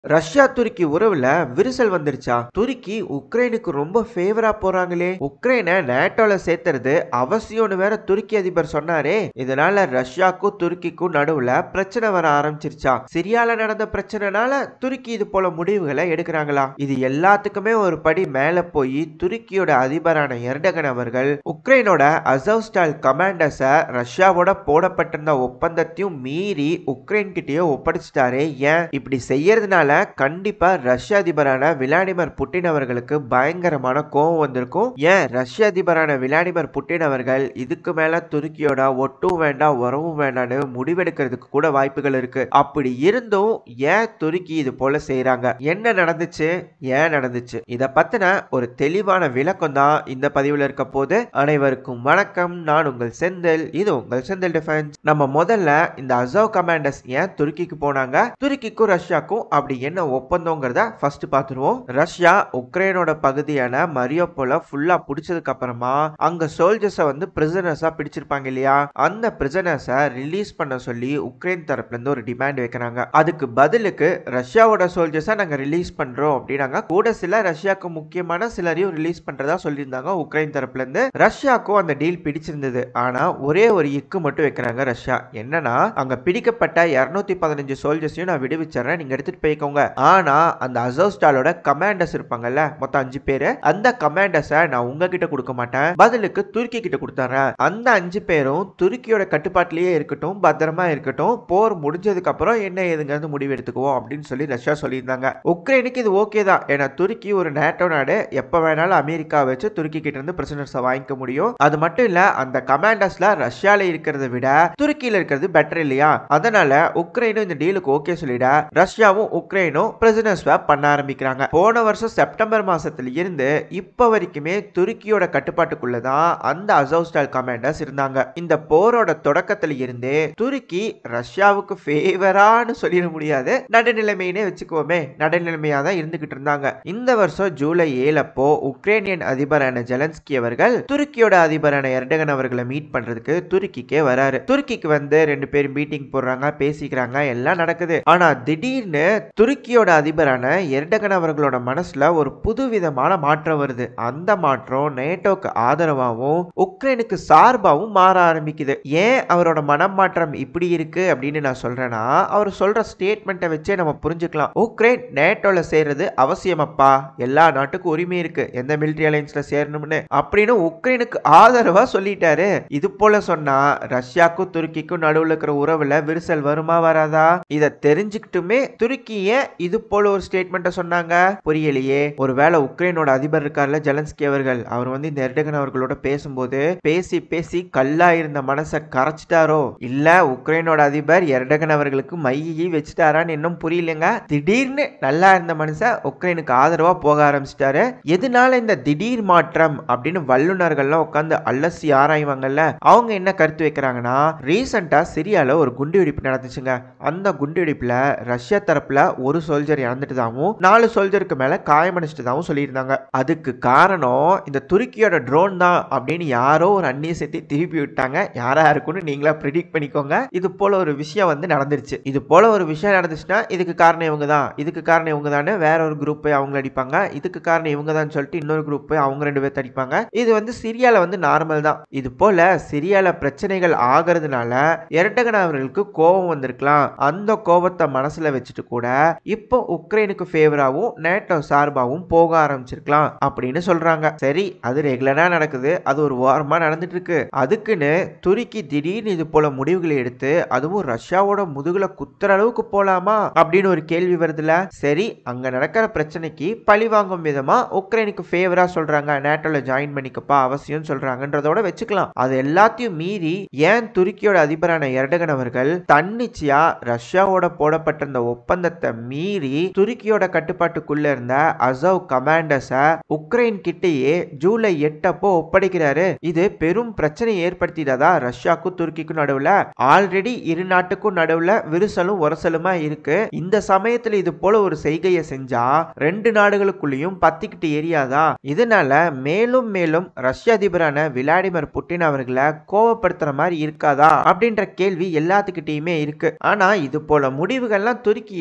Russia துருக்கி உறவுல விரிசல் வந்துருச்சா துருக்கி உக்ரைனுக்கு ரொம்ப ஃபேவரா போறாங்களே உக்ரைனை நேட்டோல சேர்த்துறது அவசியம்னு வேற துருக்கி அதிபர் சொன்னாரே இதனால ரஷ்யாக்கும் துருக்கிக்கும் நடுவுல பிரச்சனை வர ஆரம்பிச்சிருச்சா சிரியால நடந்த பிரச்சனைனால துருக்கி இது போல முடிவுகளை எடுக்கிறாங்களா இது எல்லாத்துக்குமே ஒரு படி மேல போய் துருக்கியோட அதிபரான எர்டகன் அவர்கள் உக்ரைனோட அசவ்ஸ்டால் கமாண்டர்ஸ ரஷ்யாவோட போடப்பட்டிருந்த ஒப்பந்தத்தையும் மீறி உக்ரைன் கிட்டயே ஒப்படைச்சிட்டாரே ஏன் இப்படி செய்யறதுனால கண்டிப்பா ரஷ்ய அதிபரான விளாடிமிர் புட்டின் அவர்களுக்கு பயங்கரமான கோபம் வந்திருக்கும் ஏன் ரஷ்ய அதிபரான விளாடிமிர் புட்டின் அவர்கள் இதுக்கு மேல துருக்கியோட ஒட்டும் வேண்டாம் உறவும் வேண்டாம்னு முடிவெடுக்கிறதுக்கு கூட வாய்ப்புகள் இருக்கு அப்படி இருந்தும் ஏன் துருக்கி இது போல செய்யறாங்க என்ன நடந்துச்சு ஏன் நடந்துச்சு இத பத்தின ஒரு தெளிவான விளக்கம் தான் இந்த பதிவுல இருக்க போது அனைவருக்கும் வணக்கம் நான் உங்கள் செந்தில் இது உங்கள் செந்தில் டிஃபென்ஸ் நம்ம முதல்ல இந்த அசோவ் கமாண்டர்ஸ் ஏன் துருக்கிக்கு போனாங்க துருக்கிக்கும் ரஷ்யாக்கும் அப்படி என்ன ஒப்பந்தங்கிறத ஃபர்ஸ்ட் பார்த்துருவோம் ரஷ்யா உக்ரைனோட பகுதியான மரியோபோல ஃபுல்லா பிடிச்சதுக்கு அப்புறமா அங்க சோல்ஜர்ஸை வந்து பிரிசனர்ஸா பிடிச்சிருப்பாங்க இல்லையா அந்த பிரிசனர்ஸை ரிலீஸ் பண்ண சொல்லி உக்ரைன் தரப்புல இருந்து ஒரு டிமாண்ட் வைக்கிறாங்க அதுக்கு பதிலுக்கு ரஷ்யாவோட சோல்ஜர்ஸை நாங்க ரிலீஸ் பண்றோம் அப்படின்னாங்க கூட சில ரஷ்யாவுக்கு முக்கியமான சிலரையும் ரிலீஸ் பண்றதா சொல்லியிருந்தாங்க உக்ரைன் தரப்புல இருந்து ரஷ்யாவுக்கும் அந்த டீல் பிடிச்சிருந்தது ஆனா ஒரே ஒரு இக்கு மட்டும் வைக்கிறாங்க ரஷ்யா என்னன்னா அங்க பிடிக்கப்பட்ட இருநூத்தி பதினஞ்சு சோல்ஜர்ஸையும் நான் விடுவிச்சிடுறேன் நீங்க எடுத்துட்டு போய்க்கோங்க ஆனா அந்த அசோஸ்டாலோட கமாண்டர்ஸ் இருப்பாங்கல்ல மொத்தம் அஞ்சு பேரு அந்த கமாண்டர்ஸை நான் உங்ககிட்ட கொடுக்க மாட்டேன் பதிலுக்கு துருக்கி கிட்ட கொடுத்துறேன் அந்த அஞ்சு பேரும் துருக்கியோட கட்டுப்பாட்டிலேயே இருக்கட்டும் பத்திரமா இருக்கட்டும் போர் முடிஞ்சதுக்கு அப்புறம் என்ன ஏதுங்கிறது முடிவு எடுத்துக்குவோம் அப்படின்னு சொல்லி ரஷ்யா சொல்லியிருந்தாங்க உக்ரைனுக்கு இது ஓகே தான் ஏன்னா துருக்கி ஒரு நேட்டோ நாடு எப்ப வேணாலும் அமெரிக்கா வச்சு துருக்கி கிட்ட இருந்து பிரிசனர்ஸை வாங்கிக்க முடியும் அது மட்டும் இல்ல அந்த கமாண்டர்ஸ்ல ரஷ்யால இருக்கிறத விட துருக்கியில இருக்கிறது பெட்டர் இல்லையா அதனால உக்ரைனும் இந்த டீலுக்கு ஓகே சொல்லிட ரஷ்யாவும் உக்ரைனும் பிரிசனர் ஸ்வாப் பண்ண ஆரம்பிக்கிறாங்க போன வருஷம் செப்டம்பர் மாசத்துல இருந்து இப்ப வரைக்குமே துருக்கியோட கட்டுப்பாட்டுக்குள்ள தான் அந்த அசோஸ்டால் கமாண்டர்ஸ் இருந்தாங்க இந்த போரோட தொடக்கத்துல இருந்தே துருக்கி ரஷ்யாவுக்கு ஃபேவரான்னு சொல்லிட முடியாது நடுநிலைமையினே வச்சுக்குவோமே நடுநிலைமையா தான் இருந்துகிட்டு இருந்தாங்க இந்த வருஷம் ஜூலை ஏழு அப்போ உக்ரைனியன் அதிபரான ஜெலன்ஸ்கி அவர்கள் துருக்கியோட அதிபரான எர்டகன் அவர்களை மீட் பண்றதுக்கு துருக்கிக்கே வராரு துருக்கிக்கு வந்து ரெண்டு பேரும் மீட்டிங் போடுறாங்க பேசிக்கிறாங்க எல்லாம் நடக்குது ஆனா திடீர்னு துருக்கியோட அதிபரான எர்டகன் அவர்களோட மனசுல ஒரு புதுவிதமான மாற்றம் வருது அந்த மாற்றம் நேட்டோக்கு ஆதரவாகவும் உக்ரைனுக்கு சார்பாகவும் மாற ஆரம்பிக்குது ஏன் அவரோட மனம் மாற்றம் இப்படி இருக்கு அப்படின்னு நான் சொல்றேன்னா அவர் சொல்ற ஸ்டேட்மெண்ட்டை வச்சே நம்ம புரிஞ்சுக்கலாம் உக்ரைன் நேட்டோல சேர்றது அவசியமப்பா எல்லா நாட்டுக்கும் உரிமை இருக்கு எந்த மிலிட்டரி அலைன்ஸ்ல சேரணும்னு அப்படின்னு உக்ரைனுக்கு ஆதரவா சொல்லிட்டாரு இது போல சொன்னா ரஷ்யாக்கும் துருக்கிக்கும் நடுவுல இருக்கிற உறவுல விரிசல் வருமா வராதா இத தெரிஞ்சுக்கிட்டுமே துருக்கி ஏன் இது போல ஒரு ஸ்டேட்மெண்ட்டை சொன்னாங்க புரியலையே ஒருவேளை உக்ரைனோட அதிபர் இருக்கார்ல ஜெலன்ஸ்கி அவர்கள் அவர் வந்து இந்த எர்டகன் அவர்களோட பேசும்போது பேசி பேசி கல்லா இருந்த மனசை கரைச்சிட்டாரோ இல்ல உக்ரைனோட அதிபர் எர்டகன் அவர்களுக்கு மையை வச்சுட்டாரான்னு இன்னும் புரியலங்க திடீர்னு நல்லா இருந்த மனுஷன் உக்ரைனுக்கு ஆதரவா போக ஆரம்பிச்சிட்டாரு எதனால இந்த திடீர் மாற்றம் அப்படின்னு வல்லுநர்கள்லாம் உட்காந்து அலசி ஆராய்வாங்கல்ல அவங்க என்ன கருத்து வைக்கிறாங்கன்னா ரீசெண்டா சிரியால ஒரு குண்டு வெடிப்பு நடந்துச்சுங்க அந்த குண்டு வெடிப்புல ரஷ்யா தரப்புல ஒரு சோல்ஜர் இறந்துட்டதாகவும் நாலு சோல்ஜருக்கு மேல காயமடைச்சிட்டதாகவும் சொல்லியிருந்தாங்க அதுக்கு காரணம் இந்த துருக்கியோட ட்ரோன் தான் அப்படின்னு யாரோ ஒரு அந்நிய சேர்த்து திருப்பி விட்டாங்க யாரா இருக்குன்னு நீங்களா ப்ரிடிக்ட் பண்ணிக்கோங்க இது போல ஒரு விஷயம் வந்து நடந்துருச்சு இது போல ஒரு விஷயம் நடந்துச்சுன்னா இதுக்கு காரணம் இவங்க தான் இதுக்கு காரணம் இவங்க தானே வேற ஒரு குரூப் போய் அவங்க அடிப்பாங்க இதுக்கு காரணம் இவங்க தான் சொல்லிட்டு இன்னொரு குரூப் போய் அவங்க ரெண்டு பேர்த்து அடிப்பாங்க இது வந்து சிரியால வந்து நார்மல் தான் இது போல சிரியால பிரச்சனைகள் ஆகிறதுனால எரட்டகன் அவர்களுக்கு கோபம் வந்திருக்கலாம் அந்த கோபத்தை மனசுல வச்சுட்டு கூட இப்போ உக்ரைனுக்கு ஃபேவராகவும் நேட்டோ சார்பாகவும் போக ஆரம்பிச்சிருக்கலாம் அப்படின்னு சொல்றாங்க சரி அது ரெகுலரா நடக்குது அது ஒரு வாரமா நடந்துட்டு இருக்கு அதுக்குன்னு துருக்கி திடீர்னு இது போல முடிவுகளை எடுத்து அதுவும் ரஷ்யாவோட முதுகுல குத்துற அளவுக்கு போலாமா அப்படின்னு ஒரு கேள்வி வருதுல சரி அங்க நடக்கிற பிரச்சனைக்கு பழி வாங்கும் விதமா உக்ரைனுக்கு ஃபேவரா சொல்றாங்க நேட்டோல ஜாயின் பண்ணிக்கப்பா அவசியம் சொல்றாங்கன்றதோட வச்சுக்கலாம் அது எல்லாத்தையும் மீறி ஏன் துருக்கியோட அதிபரான எர்டகன் அவர்கள் தன்னிச்சையா ரஷ்யாவோட போடப்பட்டிருந்த ஒப்பந்தத்தை மீறி துருக்கியோட கட்டுப்பாட்டுக்குள்ள இருந்த அசவ் கமாண்டர்ஸ உக்ரைன் கிட்டேயே ஜூலை எட்டப்போ ஒப்படைக்கிறாரு இது பெரும் பிரச்சனை ஏற்படுத்திடாதா ரஷ்யாக்கும் துருக்கிக்கும் நடுவுல ஆல்ரெடி இரு நாட்டுக்கும் நடுவுல விரிசலும் உரசலுமா இருக்கு இந்த சமயத்துல இது போல ஒரு செய்கையை செஞ்சா ரெண்டு நாடுகளுக்குள்ளேயும் பத்திக்கிட்டு எரியாதா இதனால மேலும் மேலும் ரஷ்ய அதிபரான விளாடிமிர் புட்டின் அவர்களை கோவப்படுத்துற மாதிரி இருக்காதா அப்படின்ற கேள்வி எல்லாத்துக்கிட்டையுமே இருக்கு ஆனா இது போல முடிவுகள்லாம் துருக்கி எடுத்தாதான்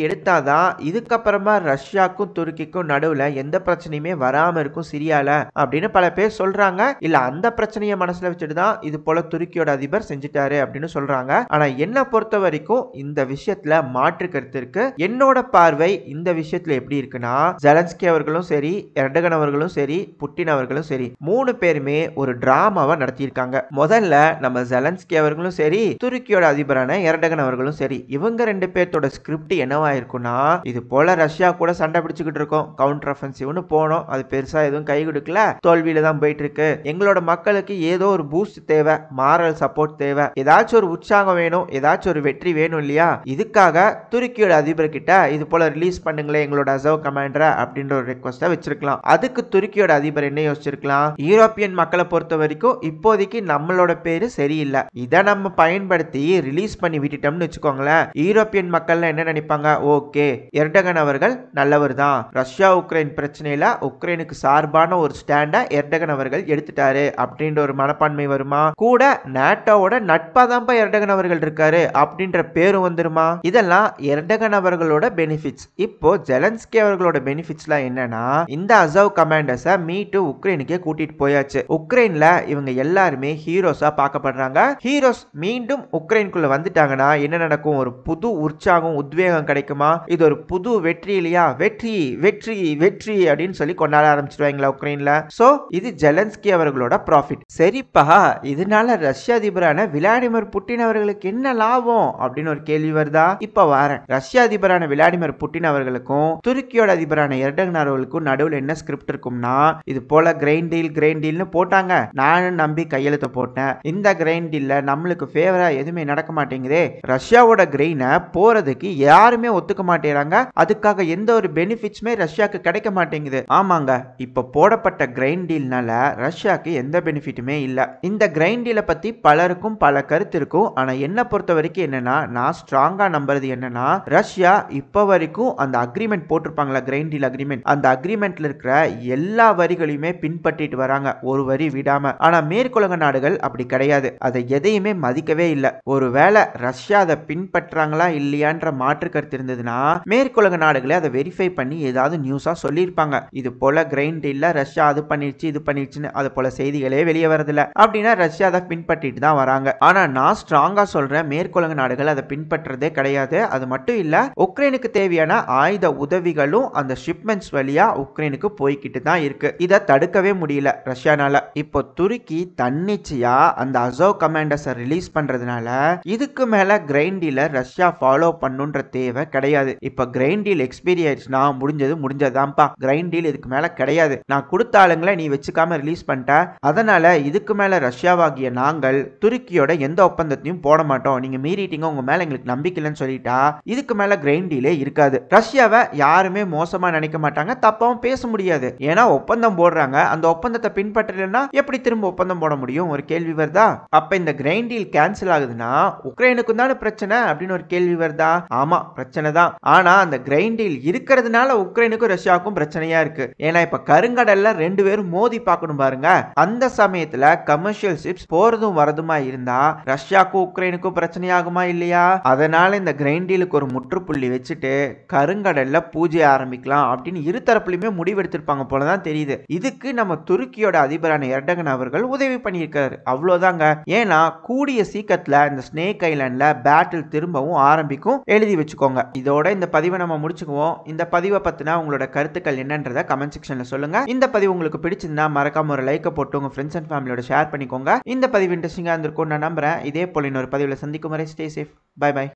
தான் இதுக்கப்புறமா ரஷ்யாக்கும் துருக்கிக்கும் நடுவுல எந்த பிரச்சனையுமே வராம இருக்கும் சிரியால அப்படின்னு பல பேர் சொல்றாங்க இல்ல அந்த பிரச்சனையை மனசுல வச்சுட்டு தான் இது போல துருக்கியோட அதிபர் செஞ்சுட்டாரு அப்படின்னு சொல்றாங்க ஆனா என்ன பொறுத்த வரைக்கும் இந்த விஷயத்துல மாற்று கருத்து இருக்கு என்னோட பார்வை இந்த விஷயத்துல எப்படி இருக்குன்னா ஜெலன்ஸ்கி அவர்களும் சரி எர்டகன் அவர்களும் சரி புட்டின் அவர்களும் சரி மூணு பேருமே ஒரு டிராமாவை நடத்தியிருக்காங்க முதல்ல நம்ம ஜெலன்ஸ்கி அவர்களும் சரி துருக்கியோட அதிபரான எர்டகன் அவர்களும் சரி இவங்க ரெண்டு பேர்த்தோட ஸ்கிரிப்ட் என்னவா இருக்கும்னா இது போல ரஷ்யா கூட சண்டை பிடிச்சுக்கிட்டு இருக்கோம் கவுண்டர் அஃபென்சிவ்னு போனோம் அது பெருசா எதுவும் கை கொடுக்கல தோல்வியில தான் போயிட்டு இருக்கு எங்களோட மக்களுக்கு ஏதோ ஒரு பூஸ்ட் தேவை மாரல் சப்போர்ட் தேவை ஏதாச்சும் ஒரு உற்சாகம் வேணும் ஏதாச்சும் ஒரு வெற்றி வேணும் இல்லையா இதுக்காக துருக்கியோட அதிபர் கிட்ட இது போல ரிலீஸ் பண்ணுங்களேன் எங்களோட அசர்வ் கமாண்டரை அப்படின்ற ஒரு ரெக்வஸ்ட்டை வச்சிருக்கலாம் அதுக்கு துருக்கியோட அதிபர் என்ன யோசிச்சிருக்கலாம் யூரோப்பியன் மக்களை பொறுத்த வரைக்கும் இப்போதைக்கு நம்மளோட பேரு சரியில்லை இதை நம்ம பயன்படுத்தி ரிலீஸ் பண்ணி விட்டுட்டோம்னு வச்சுக்கோங்களேன் யூரோப்பியன் மக்கள் என்ன நினைப்பாங்க ஓகே எர்டகன் அவர்கள் நல்லவர் தான் ரஷ்யா உக்ரைன் பிரச்சனையில உக்ரைனுக்கு சார்பான ஒரு ஸ்டாண்டை எர்டகன் அவர்கள் எடுத்துட்டாரு அப்படின்ற ஒரு மனப்பான்மை வருமா கூட நேட்டோவோட நட்பா தான்ப்பா எர்டகன் அவர்கள் இருக்காரு அப்படின்ற பேரும் வந்துருமா இதெல்லாம் எர்டகன் அவர்களோட பெனிஃபிட்ஸ் இப்போ ஜெலன்ஸ்கி அவர்களோட பெனிஃபிட்ஸ்லாம் என்னன்னா இந்த அசவ் கமாண்டர்ஸை மீட்டு உக்ரைனுக்கே கூட்டிட்டு போயாச்சு உக்ரைன்ல இவங்க எல்லாருமே ஹீரோஸா பார்க்கப்படுறாங்க ஹீரோஸ் மீண்டும் உக்ரைனுக்குள்ள வந்துட்டாங்கன்னா என்ன நடக்கும் ஒரு புது உற்சாகம் உத்வேகம் கிடைக்குமா இது ஒரு புது வெற்றி இல்லையா வெற்றி வெற்றி வெற்றி அப்படின்னு சொல்லி கொண்டாட ஆரம்பிச்சிருவாங்களா உக்ரைன்ல சோ இது ஜெலன்ஸ்கி அவர்களோட ப்ராஃபிட் சரிப்பா இதனால ரஷ்ய அதிபரான விளாடிமிர் புட்டின் அவர்களுக்கு என்ன லாபம் அப்படின்னு ஒரு கேள்வி வருதா இப்ப வரேன் ரஷ்ய அதிபரான விளாடிமிர் புட்டின் அவர்களுக்கும் துருக்கியோட அதிபரான எர்டகன் அவர்களுக்கும் நடுவில் என்ன ஸ்கிரிப்ட் இருக்கும்னா இது போல கிரைண்ட் டீல் கிரைண்ட் டீல்னு போட்டாங்க நானும் நம்பி கையெழுத்து போட்டேன் இந்த கிரைண்ட் டீல்ல நம்மளுக்கு ஃபேவரா எதுவுமே நடக்க மாட்டேங்குதே ரஷ்யாவோட கிரெயினை போறதுக்கு யாருமே ஒத்துக்க மாட்டேறாங்க அதுக்காக எந்த ஒரு பெனிஃபிட்ஸுமே ரஷ்யாக்கு கிடைக்க மாட்டேங்குது ஆமாங்க இப்ப போடப்பட்ட கிரைண்ட் டீல்னால ரஷ்யாக்கு எந்த பெனிஃபிட்டுமே இல்ல இந்த கிரைண்ட் டீலை பத்தி பலருக்கும் பல கருத்து இருக்கும் ஆனா என்ன பொறுத்த வரைக்கும் என்னன்னா நான் ஸ்ட்ராங்கா நம்புறது என்னன்னா ரஷ்யா இப்ப வரைக்கும் அந்த அக்ரிமெண்ட் போட்டிருப்பாங்களா கிரைண்ட் டீல் அக்ரிமெண்ட் அந்த அக்ரிமெண்ட்ல இருக்கிற எல்லா வரிகளையுமே பின்பற்றிட்டு வராங்க ஒரு வரி விடாம ஆனா மேற்குலக நாடுகள் அப்படி கிடையாது அதை எதையுமே மதிக்கவே இல்லை ஒருவேளை ரஷ்யா அதை பின்பற்றாங்களா இல்லையான்ற மாற்று கருத்து இருந்ததுன்னா மேற்குலக நாடுகளே அதை வெரிஃபை பண்ணி ஏதாவது நியூஸா சொல்லியிருப்பாங்க இது போல கிரைண்ட் இல்ல ரஷ்யா அது பண்ணிருச்சு இது பண்ணிருச்சுன்னு அது போல செய்திகளே வெளியே வரதில்ல அப்படின்னா ரஷ்யா அதை பின்பற்றிட்டு தான் வராங்க ஆனா நான் ஸ்ட்ராங்கா சொல்றேன் மேற்குலக நாடுகள் அதை பின்பற்றதே கிடையாது அது மட்டும் இல்ல உக்ரைனுக்கு தேவையான ஆயுத உதவிகளும் அந்த ஷிப்மெண்ட்ஸ் வழியா உக்ரைனுக்கு போய்கிட்டு தான் இருக்கு இதை தடுக்கவே முடியல ரஷ்யானால இப்போ துருக்கி தன்னிச்சையா அந்த அசோ கமாண்டர்ஸை ரிலீஸ் பண்றதுனால இதுக்கு மேல கிரைண்ட் டீல ரஷ்யா ஃபாலோ பண்ணுன்ற தேவை கிடையாது இப்போ கிரைண்ட் டீல் எக்ஸ்பீரி ஆயிடுச்சுன்னா முடிஞ்சது முடிஞ்சதான்ப்பா கிரைண்ட் டீல் இதுக்கு மேல கிடையாது நான் கொடுத்த ஆளுங்களை நீ வச்சுக்காம ரிலீஸ் பண்ணிட்ட அதனால இதுக்கு மேல ரஷ்யாவாகிய நாங்கள் துருக்கியோட எந்த ஒப்பந்தத்தையும் போட மாட்டோம் நீங்க மீறிட்டீங்க உங்க மேல எங்களுக்கு நம்பிக்கை இல்லைன்னு சொல்லிட்டா இதுக்கு மேல கிரைண்ட் டீலே இருக்காது ரஷ்யாவை யாருமே மோசமா நினைக்க மாட்டாங்க தப்பாவும் பேச முடியாது ஏன்னா ஒப்பந்தம் போடுறாங்க அந்த ஒப்பந்தத்தை பின்பற்றலைன்னா எப்படி திரும்ப ஒப்பந்தம் போட முடியும் ஒரு கேள்வி வருதா அப்ப இந்த கிரைண்ட் டீல் கேன்சல் ஆகுதுன்னா உக்ரைனுக்கும் தானே பிரச்சனை அப்படின்னு ஒரு கேள்வி வருதா ஆமா பிரச்சனை தான் ஆனா அந்த கிரைண்ட் டீல் இருக்கிறதுனால உக்ரைனுக்கும் ரஷ்யாவுக்கும் பிரச்சனையா இருக்கு ஏன்னா இப்ப கருங்கடல்ல ரெண்டு பேரும் மோதி பார்க்கணும் பாருங்க அந்த சமயத்துல கமர்ஷியல் ஷிப்ஸ் போறதும் வரதுமா இருந்தா ரஷ்யாவுக்கும் உக்ரைனுக்கும் பிரச்சனையாகுமா இல்லையா அதனால இந்த கிரைண்ட் டீலுக்கு ஒரு முற்றுப்புள்ளி வச்சுட்டு கருங்கடல்ல பூஜை ஆரம்பிக்கலாம் அப்படின்னு இரு தரப்புலையுமே முடிவெடுத்திருப்பாங்க போலதான் தெரியுது இதுக்கு நம்ம துருக்கியோட அதிபரான எர்டகன் அவர்கள் உதவி பண்ணியிருக்காரு அவ்வளவுதாங்க ஏன்னா கூடிய சீக்கிரத்துல இந்த ஸ்னேக் ஐலாண்ட்ல பேட்டில் திரும்பவும் ஆரம்பிக்கும் எழுதி வச்சுக்கோங்க இதோட இந்த பதிவை நம்ம முடிச்சுக்குவோம் இந்த பதிவை பத்தினா உங்களோட கருத்துக்கள் என்னன்றதை கமெண்ட் செக்ஷன்ல சொல்லுங்க இந்த பதிவு உங்களுக்கு பிடிச்சிருந்தா மறக்காம ஒரு லைக்கை போட்டு உங்க ஃப்ரெண்ட்ஸ் அண்ட் ஃபேமிலியோட ஷேர் பண்ணிக்கோங்க இந்த பதிவு இன்ட்ரெஸ்டிங்கா இருந்திருக்கும் நான் நம்புறேன் இதே போல இன்னொரு பதிவில் சந்திக்கும் வரை ஸ்டே சேஃப் பை பை